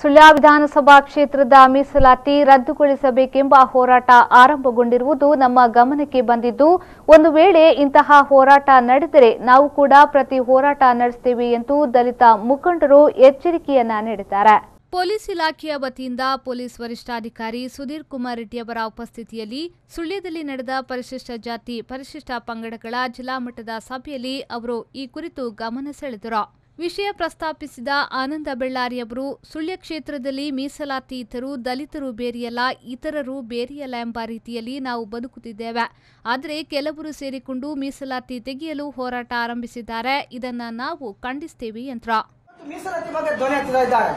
ಸುಳ್ಯ ವಿಧಾನಸಭಾ ಕ್ಷೇತ್ರದ ಮೀಸಲಾತಿ ರದ್ದುಗೊಳಿಸಬೇಕೆಂಬ ಹೋರಾಟ ಆರಂಭಗೊಂಡಿರುವುದು ನಮ್ಮ ಗಮನಕ್ಕೆ ಬಂದಿದ್ದು ಒಂದು ವೇಳೆ ಇಂತಹ ಹೋರಾಟ ನಡೆದರೆ ನಾವು ಕೂಡ ಪ್ರತಿ ಹೋರಾಟ ನಡೆಸುತ್ತೇವೆ ಎಂದು ದಲಿತ ಮುಖಂಡರು ಎಚ್ಚರಿಕೆಯನ್ನ ನೀಡಿದ್ದಾರೆ ಪೊಲೀಸ್ ಇಲಾಖೆಯ ವತಿಯಿಂದ ಪೊಲೀಸ್ ವರಿಷ್ಠಾಧಿಕಾರಿ ಸುಧೀರ್ ಕುಮಾರ್ ರೆಡ್ಡಿ ಅವರ ಉಪಸ್ಥಿತಿಯಲ್ಲಿ ಸುಳ್ಯದಲ್ಲಿ ನಡೆದ ಪರಿಶಿಷ್ಟ ಜಾತಿ ಪರಿಶಿಷ್ಟ ಪಂಗಡಗಳ ಜಿಲ್ಲಾ ಮಟ್ಟದ ಸಭೆಯಲ್ಲಿ ಅವರು ಈ ಕುರಿತು ಗಮನ ಸೆಳೆದರು ವಿಷಯ ಪ್ರಸ್ತಾಪಿಸಿದ ಆನಂದ ಬೆಳ್ಳಾರಿ ಅವರು ಸುಳ್ಯ ಕ್ಷೇತ್ರದಲ್ಲಿ ಮೀಸಲಾತಿ ಇದ್ದರೂ ದಲಿತರು ಬೇರೆಯಲ್ಲ ಇತರರು ಬೇರೆಯಲ್ಲ ಎಂಬ ರೀತಿಯಲ್ಲಿ ನಾವು ಬದುಕುತ್ತಿದ್ದೇವೆ ಆದರೆ ಕೆಲವರು ಸೇರಿಕೊಂಡು ಮೀಸಲಾತಿ ತೆಗೆಯಲು ಹೋರಾಟ ಆರಂಭಿಸಿದ್ದಾರೆ ಇದನ್ನ ನಾವು ಖಂಡಿಸ್ತೇವೆ ಎಂದ್ರು ಮೀಸಲಾತಿ ಬಗ್ಗೆ ಧ್ವನಿ ಎತ್ತುತ್ತಾ ಇದ್ದಾರೆ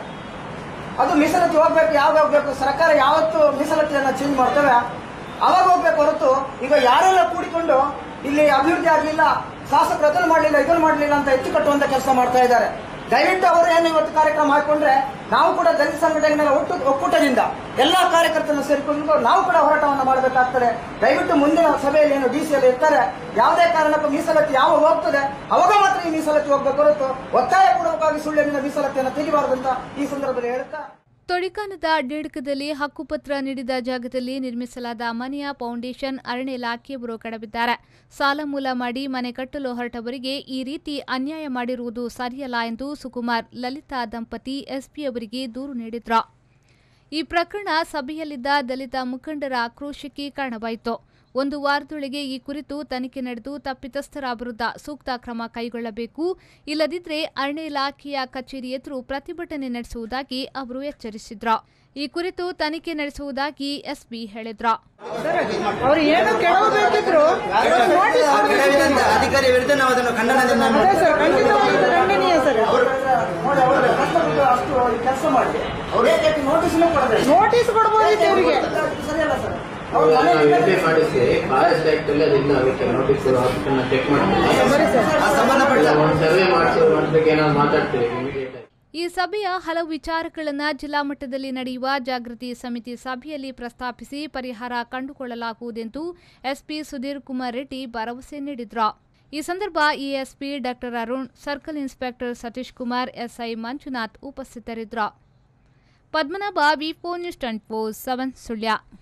ಅದು ಮೀಸಲಾತಿ ಹೋಗ್ಬೇಕು ಯಾವಾಗ ಹೋಗ್ಬೇಕು ಸರ್ಕಾರ ಯಾವತ್ತು ಮೀಸಲಾತಿಯನ್ನ ಚೇಂಜ್ ಮಾಡ್ತವೆ ಅವಾಗ ಹೋಗ್ಬೇಕು ಹೊರತು ಈಗ ಯಾರೆಲ್ಲ ಕೂಡಿಕೊಂಡು ಇಲ್ಲಿ ಅಭಿವೃದ್ಧಿ ಆಗಲಿಲ್ಲ ಶಾಸಕರು ಅದನ್ನು ಮಾಡಲಿಲ್ಲ ಇದನ್ನು ಮಾಡಲಿಲ್ಲ ಅಂತ ಎತ್ತು ಕಟ್ಟುವಂತ ಕೆಲಸ ಮಾಡ್ತಾ ಇದ್ದಾರೆ ದಯವಿಟ್ಟು ಅವರು ಏನು ಇವತ್ತು ಕಾರ್ಯಕ್ರಮ ಹಾಕೊಂಡ್ರೆ ನಾವು ಕೂಡ ದಲಿತ ಸಂಘಟನೆಗಳ ಒಟ್ಟು ಒಕ್ಕೂಟದಿಂದ ಎಲ್ಲಾ ಕಾರ್ಯಕರ್ತರನ್ನು ಸೇರಿಕೊಂಡು ನಾವು ಕೂಡ ಹೋರಾಟವನ್ನು ಮಾಡಬೇಕಾಗ್ತದೆ ದಯವಿಟ್ಟು ಮುಂದಿನ ಸಭೆಯಲ್ಲಿ ಏನು ಡಿ ಸಿ ಅಲ್ಲಿ ಇರ್ತಾರೆ ಯಾವುದೇ ಕಾರಣಕ್ಕೂ ಮೀಸಲಾತಿ ಯಾವಾಗ ಹೋಗ್ತದೆ ಅವಾಗ ಮಾತ್ರ ಈ ಮೀಸಲಾತಿ ಹೋಗ್ಬೇಕು ಹೊರತು ಒತ್ತಾಯ ಪೂರ್ವಕವಾಗಿ ಸುಳ್ಳಿನ ಮೀಸಲಾತಿಯನ್ನು ತೆಗಿಬಾರದು ಅಂತ ಈ ಸಂದರ್ಭದಲ್ಲಿ ಹೇಳ್ತಾ ತೊಡಿಕಾನದ ಅಡ್ಡೇಡ್ಕದಲ್ಲಿ ಹಕ್ಕುಪತ್ರ ನೀಡಿದ ಜಾಗದಲ್ಲಿ ನಿರ್ಮಿಸಲಾದ ಮನೆಯ ಫೌಂಡೇಶನ್ ಅರಣ್ಯ ಇಲಾಖೆಯವರು ಕಡಬಿದ್ದಾರೆ ಸಾಲ ಮೂಲ ಮಾಡಿ ಮನೆ ಕಟ್ಟಲು ಹೊರಟವರಿಗೆ ಈ ರೀತಿ ಅನ್ಯಾಯ ಮಾಡಿರುವುದು ಸರಿಯಲ್ಲ ಎಂದು ಸುಕುಮಾರ್ ಲಲಿತಾ ದಂಪತಿ ಎಸ್ಪಿ ಅವರಿಗೆ ದೂರು ನೀಡಿದ್ರು ಈ ಪ್ರಕರಣ ಸಭೆಯಲ್ಲಿದ್ದ ದಲಿತ ಮುಖಂಡರ ಆಕ್ರೋಶಕ್ಕೆ ಕಾರಣವಾಯಿತು ಒಂದು ವಾರದೊಳಗೆ ಈ ಕುರಿತು ತನಿಖೆ ನಡೆದು ತಪ್ಪಿತಸ್ಥರ ವಿರುದ್ಧ ಸೂಕ್ತ ಕ್ರಮ ಕೈಗೊಳ್ಳಬೇಕು ಇಲ್ಲದಿದ್ದರೆ ಅರಣ್ಯ ಇಲಾಖೆಯ ಕಚೇರಿ ಎದುರು ಪ್ರತಿಭಟನೆ ನಡೆಸುವುದಾಗಿ ಅವರು ಎಚ್ಚರಿಸಿದ್ರು ಈ ಕುರಿತು ತನಿಖೆ ನಡೆಸುವುದಾಗಿ ಎಸ್ಪಿ ಹೇಳಿದ್ರು ಅವ್ರು ಏನು ಕೇಳಬೇಕಿದ್ರು ನೋಟಿಸ್ ಅಧಿಕಾರಿ ವಿರುದ್ಧ ನಾವು ಅದನ್ನು ಖಂಡನದಿಂದ ಅದೇ ಸರ್ ಖಂಡಿತವಾಗಿ ಖಂಡನೀಯ ಸರ್ ನೋಡಿ ಅವರು ಕಷ್ಟಪಟ್ಟು ಅಷ್ಟು ಕೆಲಸ ಮಾಡಿ ಅವ್ರಿಗೆ ನೋಟಿಸ್ನು ಕೊಡಬೇಕು ನೋಟಿಸ್ ಕೊಡ್ಬೋದಿತ್ತು ಇವರಿಗೆ ಸರಿಯಲ್ಲ ಸರ್ ನಾವು ವೆರಿಫೈ ಮಾಡಿಸಿ ಫಾರೆಸ್ಟ್ ಆಕ್ಟ್ ಅಲ್ಲಿ ಅದಿಲ್ಲ ಅದಕ್ಕೆ ನೋಟಿಸ್ ಆಫೀಸನ್ನ ಚೆಕ್ ಮಾಡ್ತೀವಿ ಆ ಸಂಬಂಧಪಟ್ಟ ಒಂದು ಸರ್ವೆ ಮಾಡಿಸೋ ಮಾಡಿಸಬೇಕು ಏನಾದ್ರು ಮಾತಾಡ್ತೀವಿ ಇಮಿಡಿಯೇಟ್ ಆಗಿ ಈ ಸಭೆಯ ಹಲವು ವಿಚಾರಗಳನ್ನು ಜಿಲ್ಲಾ ಮಟ್ಟದಲ್ಲಿ ನಡೆಯುವ ಜಾಗೃತಿ ಸಮಿತಿ ಸಭೆಯಲ್ಲಿ ಪ್ರಸ್ತಾಪಿಸಿ ಪರಿಹಾರ ಕಂಡುಕೊಳ್ಳಲಾಗುವುದೆಂದು ಎಸ್ಪಿ ಸುಧೀರ್ ಕುಮಾರ್ ರೆಡ್ಡಿ ಭರವಸೆ ನೀಡಿದ್ರು ಈ ಸಂದರ್ಭ ASP doctor Arun circle inspector Satish Kumar SI Manjunath ಉಪಸ್ಥಿತರಿದ್ದರು Padmanabha V four news twenty four seven Sullia